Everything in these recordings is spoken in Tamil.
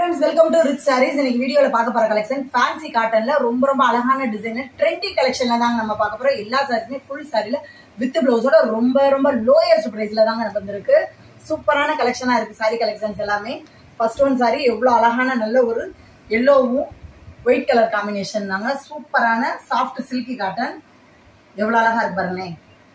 friends welcome to rich sarees இன்னைக்கு வீடியோல பார்க்க போற கலெக்ஷன் ஃபேன்சி காட்டன்ல ரொம்ப ரொம்ப அழகான டிசைன் ட்ரெண்டி கலெக்ஷன்ல தாங்க நம்ம பார்க்க போறோம் எல்லா சாரீஸுமே ஃபுல் சாரில வித் பிளவுஸோட ரொம்ப ரொம்ப லோயஸ்ட் பிரைஸ்ல தாங்க நம்ம வந்திருக்கு சூப்பரான கலெக்ஷனா இருக்கு சாரி கலெக்ஷன்ஸ் எல்லாமே ஃபர்ஸ்ட் ஒன் சாரி எவ்வளவு அழகான நல்ல ஒரு எல்லோவும் ஒயிட் கலர் காம்பினேஷன் தாங்க சூப்பரான சாஃப்ட் சில்கி காட்டன் எவ்வளவு அழகா இருக்கு பாருங்களேன்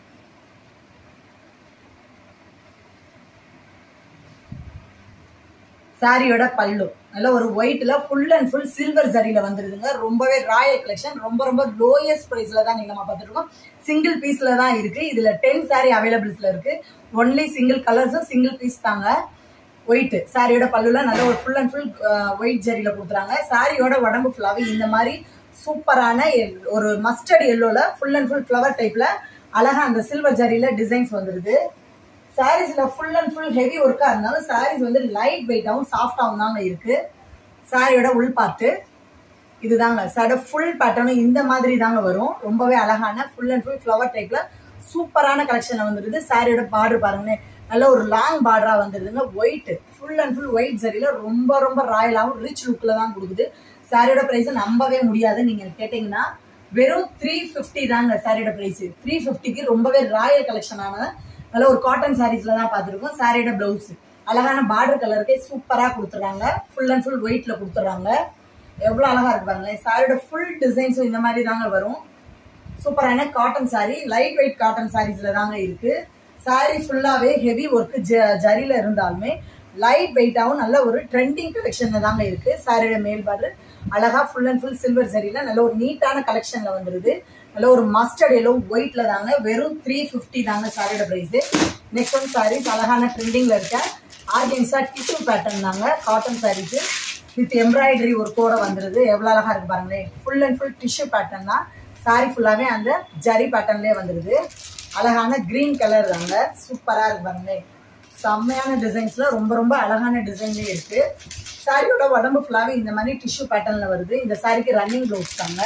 சாரியோட பல்லு நல்ல ஒரு ஒயிட்ல ஃபுல் அண்ட் ஃபுல் சில்வர் சரியில வந்துருதுங்க ரொம்பவே ராயல் கலெக்ஷன் ரொம்ப ரொம்ப லோயஸ்ட் பிரைஸ்ல தான் நீங்க நம்ம பார்த்துட்டு இருக்கோம் சிங்கிள் பீஸ்ல தான் இருக்கு இதுல டென் சாரி அவைலபிள்ஸ்ல இருக்கு ஒன்லி சிங்கிள் கலர்ஸும் சிங்கிள் பீஸ் தாங்க ஒயிட் சாரியோட பல்லுல நல்ல ஒரு ஃபுல் அண்ட் ஃபுல் ஒயிட் ஜரியில கொடுத்துறாங்க சாரியோட உடம்பு ஃபுல்லாவே இந்த மாதிரி சூப்பரான ஒரு மஸ்டர்ட் எல்லோல ஃபுல் அண்ட் ஃபுல் ஃப்ளவர் டைப்ல அழகா அந்த சில்வர் ஜரியில டிசைன்ஸ் வந்துருது சாரீஸ்ல ஃபுல் அண்ட் ஃபுல் ஹெவி ஒர்க்கா இருந்தாலும் சாரீஸ் வந்து லைட் வெயிட்டாகவும் சாஃப்டாகவும் தாங்க இருக்கு சாரியோட உள் பார்ட்டு இதுதாங்க சாரோட ஃபுல் பேட்டர்னும் இந்த மாதிரி தாங்க வரும் ரொம்பவே அழகான ஃபுல் அண்ட் ஃபுல் ஃப்ளவர் டைப்ல சூப்பரான கலெக்ஷன் வந்துருது சாரியோட பார்டர் பாருங்களேன் நல்ல ஒரு லாங் பார்டரா வந்துருதுங்க white full and full white சரியில ரொம்ப ரொம்ப ராயலாகவும் ரிச் லுக்ல தான் கொடுக்குது சாரியோட பிரைஸ் நம்பவே முடியாது நீங்க கேட்டீங்கன்னா வெறும் த்ரீ ஃபிஃப்டி தாங்க சாரியோட பிரைஸ் த்ரீ ஃபிஃப்டிக்கு ரொம்பவே ராயல் கலெக்ஷனான நல்ல ஒரு காட்டன் சாரீஸ்ல தான் பார்த்துருக்கோம் சாரியோட பிளவுஸ் அழகான பார்டர் கலருக்கே சூப்பரா கொடுத்துறாங்க ஃபுல் அண்ட் ஃபுல் வெயிட்ல கொடுத்துறாங்க எவ்வளவு அழகா இருக்கு பாருங்களேன் சாரியோட ஃபுல் டிசைன்ஸும் இந்த மாதிரி தாங்க வரும் சூப்பரான cotton saree light weight cotton சாரீஸ்ல தாங்க இருக்கு சாரி ஃபுல்லாவே ஹெவி ஒர்க் ஜரியில இருந்தாலுமே லைட் வெயிட்டாவும் நல்ல ஒரு ட்ரெண்டிங் கலெக்ஷன்ல தாங்க இருக்கு சாரியோட மேல் பார்டர் அழகா ஃபுல் அண்ட் ஃபுல் சில்வர் சரியில நல்ல ஒரு நீட்டான கலெக்ஷன்ல வந்துருது நல்ல ஒரு மஸ்டர்ட் எல்லோ ஒயிட்ல தாங்க வெறும் த்ரீ ஃபிஃப்டி தாங்க சாரியோட பிரைஸ் நெக்ஸ்ட் ஒன் சாரீஸ் அழகான ட்ரெண்டிங்ல இருக்க ஆர்கென்ஸா டிஷ்யூ பேட்டர்ன் தாங்க காட்டன் சாரீஸ் வித் எம்ப்ராய்டரி ஒரு கோட வந்துருது எவ்வளவு அழகா இருக்கு பாருங்களேன் full and full tissue pattern தான் சாரி ஃபுல்லாவே அந்த ஜரி பேட்டர்ன்லேயே வந்துருது அழகான கிரீன் கலர் தாங்க சூப்பரா இருக்கு பாருங்களேன் செம்மையான டிசைன்ஸ்ல ரொம்ப ரொம்ப அழகான டிசைன்லயே இருக்கு சாரியோட உடம்பு ஃபுல்லாவே இந்த மாதிரி டிஷ்யூ பேட்டர்ன்ல வருது இந்த சாரிக்கு ரன்னிங் ப்ளவுஸ் தாங்க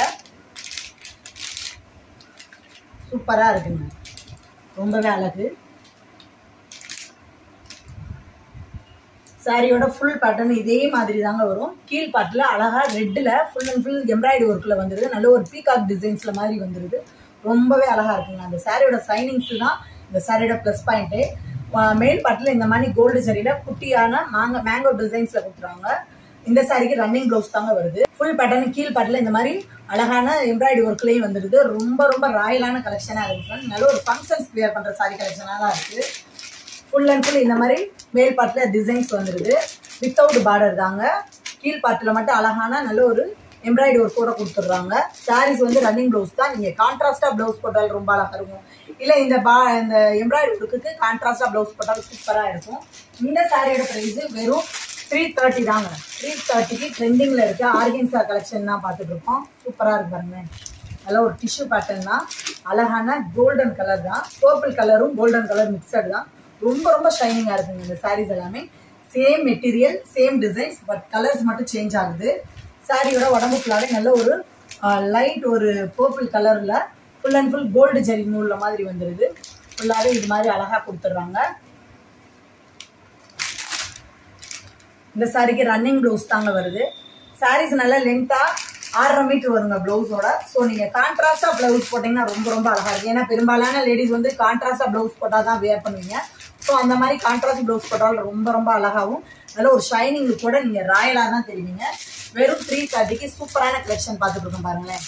சூப்பரா இருக்குங்க ரொம்பவே அழகு சாரியோட ஃபுல் பேட்டர்ன் இதே மாதிரி தாங்க வரும் கீழ் பாட்டில் அழகா ரெட்டில் ஃபுல் அண்ட் ஃபுல் எம்ப்ராய்டரி ஒர்க்கில் வந்துருது நல்ல ஒரு பீகாக் டிசைன்ஸ்ல மாதிரி வந்துருது ரொம்பவே அழகா இருக்குங்க அந்த சாரியோட சைனிங்ஸ் தான் இந்த சாரியோட ப்ளஸ் பாயிண்ட்டு மேல் பாட்டில் இந்த மாதிரி கோல்டு சரியில குட்டியான மாங்க மேங்கோ டிசைன்ஸ்ல கொடுத்துருவாங்க இந்த சாரிக்கு ரன்னிங் ப்ளவுஸ் தாங்க வருது ஃபுல் பேட்டர்ன் கீழ் பாட்டில் இந்த மாதிரி அழகான எம்ப்ராய்டரி ஒர்க்லயும் வந்துருது ரொம்ப ரொம்ப ராயலான கலெக்ஷனா இருக்கு நல்ல ஒரு ஃபங்க்ஷன்ஸ் கிளியர் பண்ற சாரி கலெக்ஷனா தான் இருக்கு ஃபுல் அண்ட் ஃபுல் இந்த மாதிரி மேல் பாட்டில் டிசைன்ஸ் வந்துருது வித்தவுட் பார்டர் தாங்க கீழ் பாட்டில் மட்டும் அழகான நல்ல ஒரு எம்ப்ராய்டரி ஒர்க் கூட கொடுத்துட்றாங்க சாரீஸ் வந்து ரன்னிங் ப்ளவுஸ் தான் நீங்கள் கான்ட்ராஸ்டாக ப்ளவுஸ் போட்டாலும் ரொம்ப அழகாக இருக்கும் இல்லை இந்த பா இந்த எம்ப்ராய்டரி ஒர்க்குக்கு கான்ட்ராஸ்டாக ப்ளவுஸ் போட்டாலும் சூப்பராக இருக்கும் இந்த சாரியோட ப்ரைஸ் வெறும் த்ரீ தேர்ட்டி தாங்க த்ரீ தேர்ட்டிக்கு ட்ரெண்டிங்கில் இருக்க ஆர்கென்சா கலெக்ஷன் தான் பார்த்துட்டு இருக்கோம் சூப்பராக இருக்கு பாருங்க நல்ல ஒரு டிஷ்யூ பேட்டர்ன் தான் அழகான கோல்டன் கலர் தான் பர்பிள் கலரும் கோல்டன் கலர் மிக்சட் தான் ரொம்ப ரொம்ப ஷைனிங்காக இருக்குங்க இந்த சாரீஸ் எல்லாமே same material same designs but colours மட்டும் சேஞ்ச் ஆகுது சாரியோட உடம்பு ஃபுல்லாகவே நல்ல ஒரு லைட் ஒரு பர்பிள் கலரில் full and full gold zari நூலில் மாதிரி வந்துடுது ஃபுல்லாகவே இது மாதிரி அழகாக கொடுத்துட்றாங்க இந்த சாரிக்கு ரன்னிங் ப்ளவுஸ் தாங்க வருது சாரீஸ் நல்லா லென்த்தாக ஆறரை மீட்டர் வருங்க ப்ளவுஸோட ஸோ நீங்கள் கான்ட்ராஸ்டாக ப்ளவுஸ் போட்டிங்கன்னா ரொம்ப ரொம்ப அழகாக இருக்கும் ஏன்னா பெரும்பாலான லேடிஸ் வந்து கான்ட்ராஸ்டாக ப்ளவுஸ் போட்டால் தான் வேர் பண்ணுவீங்க ஸோ அந்த மாதிரி கான்ட்ராஸ்ட் ப்ளவுஸ் போட்டாலும் ரொம்ப ரொம்ப அழகாகவும் நல்ல ஒரு ஷைனிங் கூட நீங்கள் ராயலாக தான் தெரிவிங்க வெறும் த்ரீ தேர்ட்டிக்கு சூப்பரான கலெக்ஷன் பார்த்துட்டு இருக்கோம் பாருங்களேன்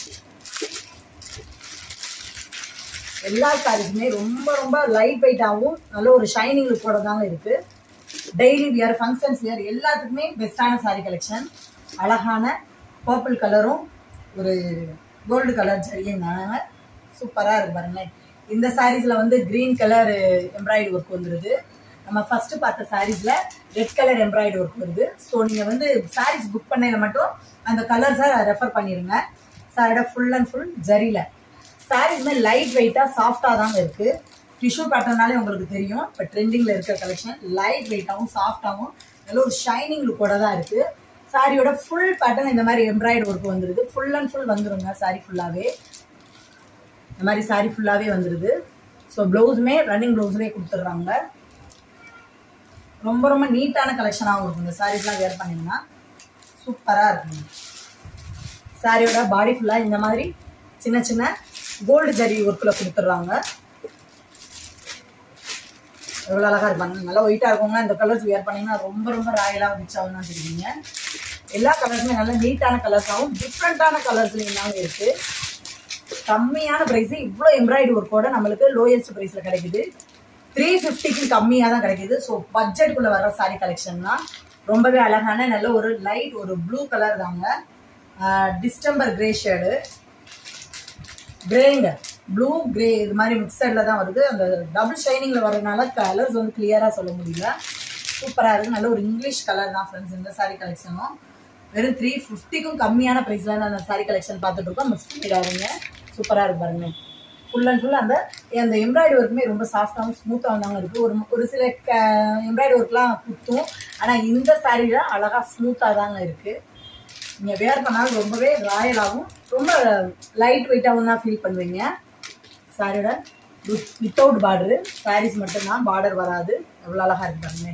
எல்லா சாரீஸுமே ரொம்ப ரொம்ப லைட் வெயிட்டாகவும் நல்ல ஒரு ஷைனிங் லுக்கோட தாங்க இருக்கு டெய்லி வியர் ஃபங்க்ஷன்ஸ் வியர் எல்லாத்துக்குமே பெஸ்டான சாரீ கலெக்ஷன் அழகான பர்பிள் கலரும் ஒரு கோல்டு கலர் சரியும் தாங்க சூப்பராக இருக்கு பாருங்களேன் இந்த சாரீஸில் வந்து க்ரீன் கலர் எம்ப்ராய்டரி ஒர்க் வந்துடுது நம்ம ஃபர்ஸ்ட் பார்த்த சாரீஸ்ல ரெட் கலர் எம்ப்ராய்டரி ஒர்க் வருது ஸோ நீங்க வந்து சாரீஸ் புக் பண்ணையில மட்டும் அந்த கலர்ஸை ரெஃபர் பண்ணிருங்க சாரோட ஃபுல் அண்ட் ஃபுல் ஜரியில சாரீஸ்மே லைட் வெயிட்டா சாஃப்டா தாங்க இருக்கு டிஷ்யூ பேட்டர்னாலே உங்களுக்கு தெரியும் இப்போ ட்ரெண்டிங்ல இருக்க கலெக்ஷன் லைட் வெயிட்டாகவும் சாஃப்டாகவும் நல்ல ஒரு ஷைனிங் லுக்கோட தான் இருக்கு சாரியோட ஃபுல் பேட்டர்ன் இந்த மாதிரி எம்ப்ராய்டரி ஒர்க் வந்துருது ஃபுல் அண்ட் ஃபுல் வந்துருங்க சாரி ஃபுல்லாவே இந்த மாதிரி சாரி ஃபுல்லாவே வந்துருது ஸோ ப்ளவுஸுமே ரன்னிங் ப்ளவுஸ்லேயே கொடுத்துட்றாங்க ரொம்ப ரொம்ப நீட்டான கலெக்ஷனாகவும் இருக்கும் இந்த சாரீஸ்லாம் வேர் பண்ணிங்கன்னா சூப்பராக இருக்குங்க சாரியோட பாடி ஃபுல்லாக இந்த மாதிரி சின்ன சின்ன கோல்டு ஜரி ஒர்க்கில் கொடுத்துட்றாங்க எவ்வளோ அழகாக இருப்பாங்க நல்லா ஒயிட்டாக இருக்குங்க இந்த கலர்ஸ் வியர் பண்ணிங்கன்னா ரொம்ப ரொம்ப ராயலாக ரிச்சாகவும் தான் தெரியுங்க எல்லா கலர்ஸுமே நல்ல நீட்டான கலர்ஸாகவும் டிஃப்ரெண்ட்டான கலர்ஸ்லையும் தாங்க இருக்குது கம்மியான ப்ரைஸ் இவ்வளோ எம்ப்ராய்டரி ஒர்க்கோட நம்மளுக்கு லோயஸ்ட் ப்ரைஸில் கிடைக்குது த்ரீ ஃபிஃப்டிக்கு கம்மியாக தான் கிடைக்குது ஸோ பட்ஜெட்டுக்குள்ளே வர சாரி கலெக்ஷன் தான் ரொம்பவே அழகான நல்ல ஒரு லைட் ஒரு ப்ளூ கலர் தாங்க டிஸ்டம்பர் கிரே ஷேடு கிரேங்க ப்ளூ கிரே இது மாதிரி மிக்சடில் தான் வருது அந்த டபுள் ஷைனிங்கில் வரதுனால கலர்ஸ் வந்து கிளியராக சொல்ல முடியல சூப்பராக இருக்குது நல்ல ஒரு இங்கிலீஷ் கலர் தான் ஃப்ரெண்ட்ஸ் இந்த சாரீ கலெக்ஷனும் வெறும் த்ரீ ஃபிஃப்டிக்கும் கம்மியான ப்ரைஸில் தான் அந்த சாரீ கலெக்ஷன் பார்த்துட்டு இருக்கோம் மிஸ் பண்ணிடாருங்க சூப்பராக இருக்கு பாருங்க ஃபுல் அண்ட் ஃபுல் அந்த அந்த எம்ப்ராய்டரி ஒர்க்குமே ரொம்ப சாஃப்டாகவும் ஸ்மூத்தாகவும் தாங்க இருக்குது ஒரு ஒரு சில க எம்ப்ராய்டரி ஒர்க்லாம் குத்தும் ஆனால் இந்த சாரியில் அழகாக ஸ்மூத்தாக தாங்க இருக்குது நீங்கள் வேர் பண்ணாலும் ரொம்பவே ராயலாகவும் ரொம்ப லைட் வெயிட்டாகவும் தான் ஃபீல் பண்ணுவீங்க சாரியோட வித்தவுட் பார்டரு சாரீஸ் மட்டும்தான் பார்டர் வராது எவ்வளோ அழகாக இருக்கு பாருங்க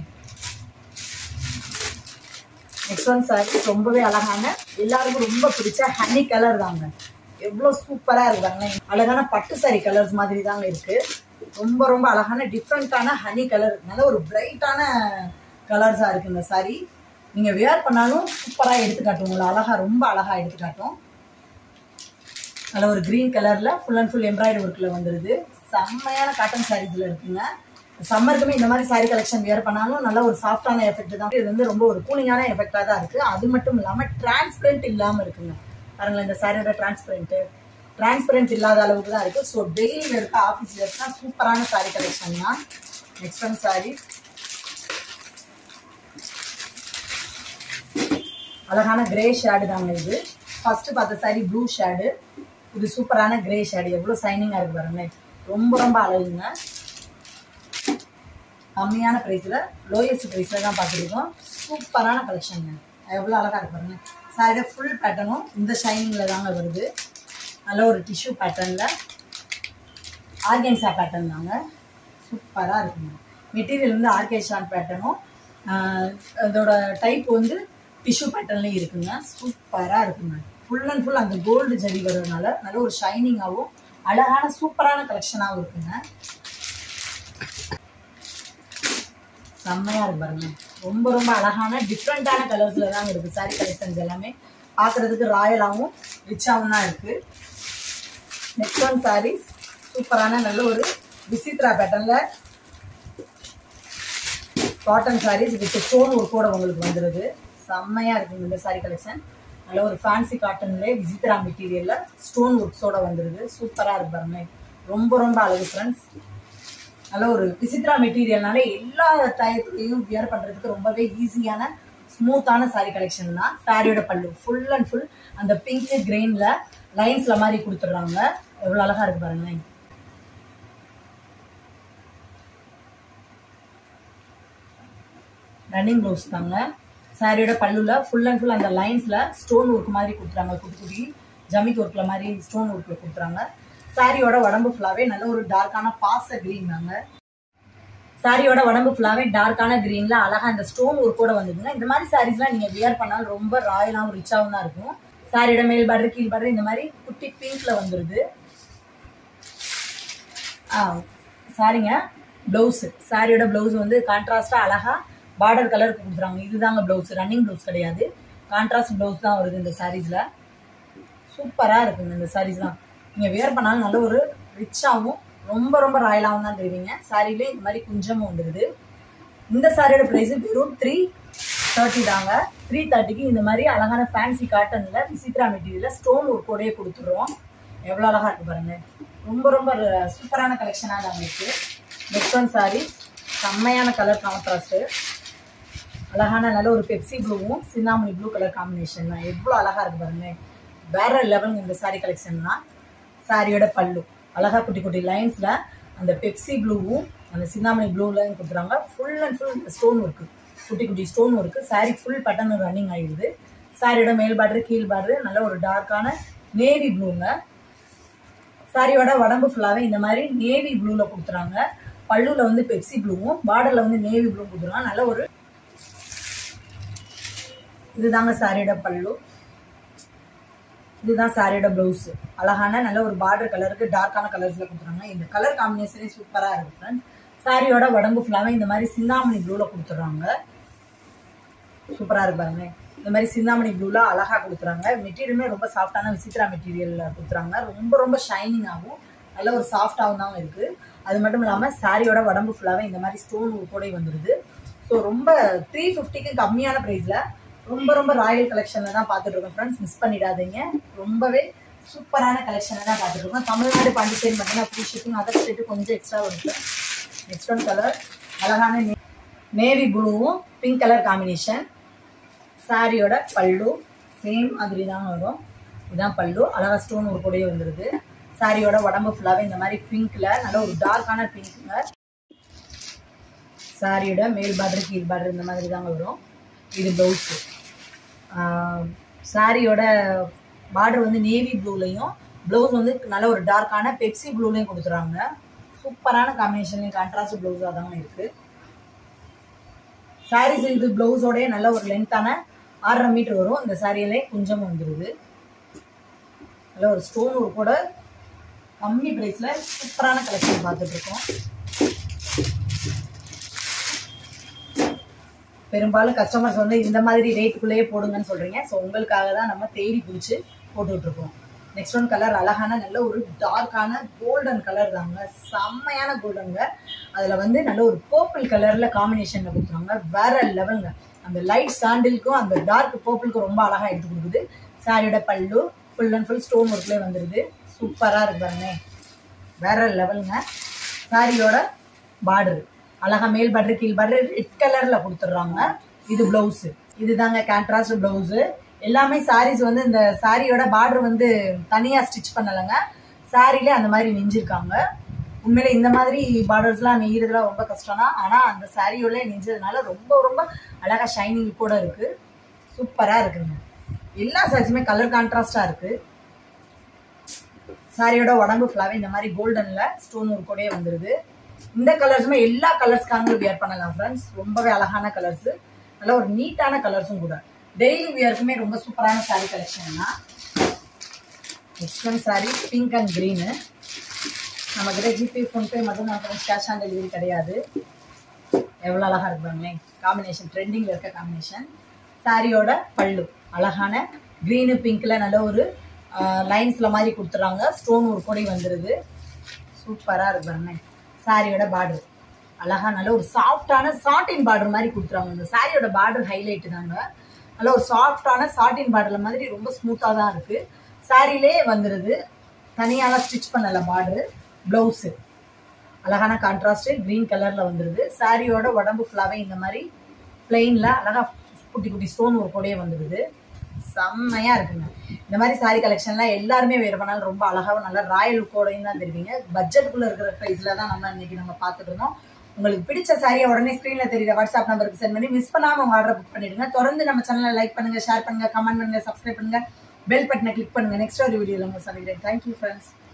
நெக்ஸ்ட் ஒன் சாரி ரொம்பவே அழகான எல்லாருக்கும் ரொம்ப பிடிச்ச ஹனி கலர் தாங்க எவ்வளோ சூப்பராக இருக்காங்க அழகான பட்டு சாரி கலர்ஸ் மாதிரி தாங்க இருக்கு ரொம்ப ரொம்ப அழகான டிஃப்ரெண்ட்டான ஹனி கலர் நல்ல ஒரு பிரைட்டான கலர்ஸாக இருக்கு இந்த சாரி நீங்கள் வேர் பண்ணாலும் சூப்பராக எடுத்து காட்டும் உங்களை அழகாக ரொம்ப அழகாக எடுத்து காட்டும் நல்ல ஒரு க்ரீன் கலரில் ஃபுல் அண்ட் ஃபுல் எம்ப்ராய்டரி ஒர்க்கில் வந்துடுது செம்மையான காட்டன் சாரீஸில் இருக்குங்க சம்மருக்குமே இந்த மாதிரி சாரீ கலெக்ஷன் வியர் பண்ணாலும் நல்ல ஒரு சாஃப்டான எஃபெக்ட் தான் இது வந்து ரொம்ப ஒரு கூலிங்கான எஃபெக்டாக தான் இருக்குது அது மட்டும் இல்லாமல் டிரான்ஸ்பரண்ட் இல்லாமல் இருக்குங்க பாருங்களேன் இந்த சாரியோட டிரான்ஸ்பரண்ட்டு டிரான்ஸ்பரண்ட் இல்லாத அளவுக்கு தான் இருக்குது ஸோ டெய்லி இருக்க ஆஃபீஸ் வேர்ஸ்னா சூப்பரான சாரீ கலெக்ஷன் தான் நெக்ஸ்ட் ஒன் சாரீ அழகான கிரே ஷேடு தாங்க இது ஃபர்ஸ்ட் பார்த்த சாரி ப்ளூ ஷேடு இது சூப்பரான கிரே ஷேடு எவ்வளோ சைனிங்காக இருக்கு பாருங்க ரொம்ப ரொம்ப அழகுங்க கம்மியான ப்ரைஸில் லோயஸ்ட் ப்ரைஸில் தான் பார்த்துருக்கோம் சூப்பரான கலெக்ஷனுங்க எவ்வளோ அழகாக இருக்கு பாருங்க சாரியோட ஃபுல் பேட்டர்னும் இந்த ஷைனிங்கில் தாங்க வருது நல்ல ஒரு டிஷ்யூ பேட்டர்னில் ஆர்கென்சா பேட்டர்ன் தாங்க சூப்பராக இருக்குங்க மெட்டீரியல் வந்து ஆர்கேஷான் பேட்டர்னும் அதோட டைப் வந்து டிஷ்யூ பேட்டர்ன்லேயும் இருக்குங்க சூப்பராக இருக்குங்க ஃபுல் அண்ட் ஃபுல் அந்த கோல்டு ஜரி வர்றதுனால நல்ல ஒரு ஷைனிங்காகவும் அழகான சூப்பரான கலெக்ஷனாகவும் இருக்குங்க செம்மையாக இருக்கு பாருங்க ரொம்ப ரொம்ப அழகான டிஃப்ரெண்ட்டான கலர்ஸில் தாங்க இருக்குது சாரி கலெக்ஷன்ஸ் எல்லாமே பார்க்குறதுக்கு ராயலாகவும் ரிச்சாகவும் தான் இருக்குது நெக்ஸ்ட் ஒன் சாரீஸ் சூப்பரான நல்ல ஒரு விசித்ரா பேட்டர்னில் காட்டன் சாரீஸ் வித் ஸ்டோன் ஒர்க்கோட உங்களுக்கு வந்துடுது செம்மையாக இருக்குங்க இந்த சாரீ கலெக்ஷன் நல்ல ஒரு ஃபேன்சி காட்டன்லேயே விசித்ரா மெட்டீரியலில் ஸ்டோன் ஒர்க்ஸோட வந்துடுது சூப்பராக இருக்கு பாருங்க ரொம்ப ரொம்ப அழகு ஃப்ரெண்ட்ஸ் நல்ல ஒரு விசித்ரா மெட்டீரியல்னால எல்லா டயத்துலையும் வியர் பண்ணுறதுக்கு ரொம்பவே ஈஸியான ஸ்மூத்தான சாரீ கலெக்ஷன் தான் சாரியோட பல்லு ஃபுல் அண்ட் ஃபுல் அந்த பிங்க் கிரெயினில் லைன்ஸில் மாதிரி கொடுத்துட்றாங்க எவ்வளோ அழகாக இருக்கு பாருங்களேன் ரன்னிங் ப்ளவுஸ் தாங்க சாரியோட பல்லுல ஃபுல் அண்ட் ஃபுல் அந்த லைன்ஸ்ல ஸ்டோன் ஒர்க் மாதிரி கொடுத்துறாங்க குட்டி குட்டி ஜமிக் ஒர்க்ல மாதிரி ஸ்டோன் ஒர்க்ல கொடுத்துறாங்க சாரியோட உடம்பு ஃபுல்லாவே நல்ல ஒரு டார்க்கான பாச கிரீன் தாங்க சாரியோட உடம்பு ஃபுல்லாவே டார்க்கான கிரீன்ல அழகா அந்த ஸ்டோன் ஒர்க்கோட வந்ததுங்க இந்த மாதிரி சாரீஸ்லாம் நீங்க வியர் பண்ணாலும் ரொம்ப ராயலாகவும் ரிச்சாகவும் தான் இருக்கும் சாரியோட மேல் பார்டர் கீழ் பார்டர் இந்த மாதிரி குட்டி பிங்க்ல வந்துருது ஆ சாரிங்க ப்ளவுஸ் சாரியோட ப்ளவுஸ் வந்து கான்ட்ராஸ்டா அழகா பார்டர் கலருக்கு கொடுத்துறாங்க இதுதாங்க ப்ளவுஸ் ரன்னிங் ப்ளவுஸ் கிடையாது கான்ட்ராஸ்ட் ப்ளவுஸ் தான் வருது இந்த சாரீஸில் சூப்பராக இருக்குங்க இந்த சாரீஸ்லாம் நீங்கள் வேர் பண்ணாலும் நல்ல ஒரு ரிச்சாகவும் ரொம்ப ரொம்ப ராயலாகவும் தான் தெரிவிங்க சாரிலே இந்த மாதிரி குஞ்சமும் வந்துடுது இந்த சாரியோட ப்ரைஸ் வெறும் த்ரீ தேர்ட்டி தாங்க த்ரீ தேர்ட்டிக்கு இந்த மாதிரி அழகான ஃபேன்சி காட்டனில் விசித்ரா மெட்டீரியலில் ஸ்டோன் ஒர்க்கோடயே கொடுத்துட்றோம் எவ்வளோ அழகாக இருக்கு பாருங்க ரொம்ப ரொம்ப சூப்பரான கலெக்ஷனாக தாங்க இருக்குது நெக்ஸ்ட் ஒன் சாரி செம்மையான கலர் கான்ட்ராஸ்ட்டு அழகான நல்ல ஒரு பெப்சி ப்ளூவும் சின்னாமணி ப்ளூ கலர் காம்பினேஷன் தான் எவ்வளோ அழகாக இருக்கு பாருங்க வேற லெவல் இந்த சாரீ கலெக்ஷன் தான் சாரியோட பல்லு அழகா குட்டி குட்டி லைன்ஸில் அந்த பெப்சி ப்ளூவும் அந்த சின்னாமணி ப்ளூலையும் கொடுத்துறாங்க full and full stone work குட்டி குட்டி stone work saree full button running ஆகிடுது சாரியோட மேல் பார்டர் கீழ் பார்டர் நல்ல ஒரு டார்க்கான நேவி ப்ளூங்க சாரியோட உடம்பு ஃபுல்லாகவே இந்த மாதிரி நேவி ப்ளூவில் கொடுத்துறாங்க பல்லுல வந்து பெப்சி ப்ளூவும் பார்டர்ல வந்து நேவி ப்ளூ கொடுத்துருவாங்க நல்ல ஒரு இதுதாங்க சாரியோட பல்லு இதுதான் சாரியோட ப்ளவுஸ் அழகான நல்ல ஒரு பார்டர் கலருக்கு டார்க்கான கலர்ஸ்ல கொடுத்துறாங்க இந்த கலர் காம்பினேஷனே சூப்பரா இருக்கு ஃப்ரெண்ட்ஸ் சாரியோட உடம்பு ஃபுல்லாவே இந்த மாதிரி சிந்தாமணி ப்ளூல கொடுத்துறாங்க சூப்பரா இருக்கு பாருங்க இந்த மாதிரி சிந்தாமணி ப்ளூல அழகா கொடுத்துறாங்க மெட்டீரியலுமே ரொம்ப சாஃப்டான விசித்ரா மெட்டீரியல்ல கொடுத்துறாங்க ரொம்ப ரொம்ப ஷைனிங் ஆகும் நல்ல ஒரு சாஃப்டாகவும் தான் இருக்கு அது மட்டும் இல்லாம சாரியோட உடம்பு ஃபுல்லாவே இந்த மாதிரி ஸ்டோன் கூட வந்துருது ஸோ ரொம்ப த்ரீ ஃபிஃப்டிக்கு கம்மியான ப்ரைஸ்ல ரொம்ப ரொம்ப ராயல் கலெக்ஷன்ல தான் பார்த்துட்டு இருக்கோம் ஃப்ரெண்ட்ஸ் மிஸ் பண்ணிடாதீங்க ரொம்பவே சூப்பரான கலெக்ஷனை தான் பார்த்துட்டு இருக்கோம் தமிழ்நாடு பாண்டிச்சேரி மட்டும்தான் ஃப்ரீ ஷிப்பிங் அதர் ஸ்டேட்டு கொஞ்சம் எக்ஸ்ட்ரா இருக்கு நெக்ஸ்ட் ஒன் கலர் அழகான நேவி ப்ளூவும் பிங்க் கலர் காம்பினேஷன் சாரியோட பல்லு சேம் மாதிரி தான் வரும் இதுதான் பல்லு அழகா ஸ்டோன் ஒரு கூடயே வந்துருது சாரியோட உடம்பு ஃபுல்லாவே இந்த மாதிரி பிங்க்ல நல்ல ஒரு டார்க்கான பிங்க்ல சாரியோட மேல் பார்டர் கீழ் பார்டர் இந்த மாதிரி தாங்க வரும் இது ப்ளவுஸு சாரியோட பார்டர் வந்து நேவி ப்ளூலையும் ப்ளவுஸ் வந்து நல்ல ஒரு டார்க்கான பெப்சி ப்ளூலையும் கொடுத்துறாங்க சூப்பரான காம்பினேஷன்லையும் கான்ட்ராஸ்ட் ப்ளவுஸாக தான் இருக்குது சாரீஸ் இது ப்ளவுஸோடய நல்ல ஒரு லென்த்தான ஆறரை மீட்டர் வரும் இந்த சாரியிலே கொஞ்சம் வந்துடுது நல்ல ஒரு ஸ்டோன் ஒரு கூட கம்மி ப்ரைஸில் சூப்பரான கலெக்ஷன் பார்த்துட்டு இருக்கோம் பெரும்பாலும் கஸ்டமர்ஸ் வந்து இந்த மாதிரி ரேட்டுக்குள்ளேயே போடுங்கன்னு சொல்றீங்க ஸோ உங்களுக்காக தான் நம்ம தேடி பிடிச்சி போட்டுட்டு இருக்கோம் நெக்ஸ்ட் ஒன் கலர் அழகான நல்ல ஒரு டார்க்கான கோல்டன் கலர் தாங்க செம்மையான கோல்டனுங்க அதில் வந்து நல்ல ஒரு பர்பிள் கலரில் காம்பினேஷனில் கொடுத்துருவாங்க வேற லெவலுங்க அந்த லைட் சாண்டிலுக்கும் அந்த டார்க் பர்பிளுக்கும் ரொம்ப அழகாக எடுத்து கொடுக்குது சாரியோட பல்லு ஃபுல் அண்ட் ஃபுல் ஸ்டோன் ஒர்க்லேயே வந்துடுது சூப்பராக இருக்கு பாருங்க வேற லெவலுங்க சாரியோட பார்டர் அழகா மேல் பார்டர் கீழ் பார்டர் ரெட் கலர்ல கொடுத்துட்றாங்க இது பிளவுஸ் இதுதாங்க கான்ட்ராஸ்ட் பிளவுஸ் எல்லாமே சாரீஸ் வந்து இந்த சாரியோட பார்டர் வந்து தனியா ஸ்டிச் பண்ணலைங்க சாரிலே அந்த மாதிரி நெஞ்சிருக்காங்க உண்மையில இந்த மாதிரி பார்டர்ஸ்லாம் நெய்யறதுலாம் ரொம்ப கஷ்டம் தான் ஆனா அந்த சாரியோட நெஞ்சதுனால ரொம்ப ரொம்ப அழகா ஷைனிங் கூட இருக்கு சூப்பரா இருக்குங்க எல்லா சாரீஸுமே கலர் கான்ட்ராஸ்டா இருக்கு சாரியோட உடம்பு ஃபுல்லாவே இந்த மாதிரி கோல்டன்ல ஸ்டோன் ஒரு கூடயே வந்துருது இந்த கலர்ஸுமே எல்லா கலர்ஸ்க்காங்களும் வியர் பண்ணலாம் ஃப்ரெண்ட்ஸ் ரொம்பவே அழகான கலர்ஸ் நல்ல ஒரு நீட்டான கலர்ஸும் கூட டெய்லி வியருக்குமே ரொம்ப சூப்பரான சாரீ கலெக்ஷன் தான் next one saree pink and green நம்ம கிட்ட ஜிபே ஃபோன்பே மட்டும் நம்ம கேஷ் ஆன் டெலிவரி கிடையாது எவ்வளோ அழகா இருப்பாங்களே காம்பினேஷன் ட்ரெண்டிங்கில் இருக்க காம்பினேஷன் சாரியோட பல்லு அழகான க்ரீனு பிங்க்ல நல்ல ஒரு லைன்ஸ்ல மாதிரி கொடுத்துறாங்க ஸ்டோன் ஒரு கொடி வந்துருது சூப்பராக இருக்கு பாருங்க சாரியோட பார்டர் அழகா நல்ல ஒரு சாஃப்டான சாட்டின் பார்டர் மாதிரி கொடுத்துறாங்க இந்த சாரியோட பார்டர் ஹைலைட் தாங்க நல்ல ஒரு சாஃப்டான சாட்டின் பார்டர் மாதிரி ரொம்ப ஸ்மூத்தாக தான் இருக்கு சாரிலே வந்துடுது தனியாலாம் ஸ்டிச் பண்ணல பார்டர் ப்ளவுஸு அழகான கான்ட்ராஸ்ட் க்ரீன் கலர்ல வந்துருது சாரியோட உடம்பு ஃபுல்லாவே இந்த மாதிரி பிளெயின்ல அழகா குட்டி குட்டி ஸ்டோன் ஒரு கூடயே வந்துடுது செம்மையா இருக்குங்க இந்த மாதிரி சாரி கலெக்ஷன்லாம் எல்லாருமே வேறு பண்ணாலும் ரொம்ப அழகாவும் நல்லா ராயல் லுக்கோடையும் தான் தெரிவிங்க பட்ஜெட்டுக்குள்ள இருக்கிற ப்ரைஸ்ல தான் நம்ம இன்னைக்கு நம்ம பார்த்துட்டு இருந்தோம் உங்களுக்கு பிடிச்ச சாரியை உடனே ஸ்க்ரீன்ல தெரியுற வாட்ஸ்அப் நம்பருக்கு சென்ட் பண்ணி மிஸ் பண்ணாம உங்க ஆர்டர் புக் பண்ணிடுங்க தொடர்ந்து நம்ம சேனலை லைக் பண்ணுங்க ஷேர் பண்ணுங்க கமெண்ட் பண்ணுங்க சப்ஸ்கிரைப் பண்ணுங்க பெல் பட்டனை கிளிக் பண்ணுங்க நெக்ஸ்ட் ஒரு வீடியோல உங்க சந்திக்கிறேன் தேங்க்யூ ஃப்ரெண்ட்ஸ்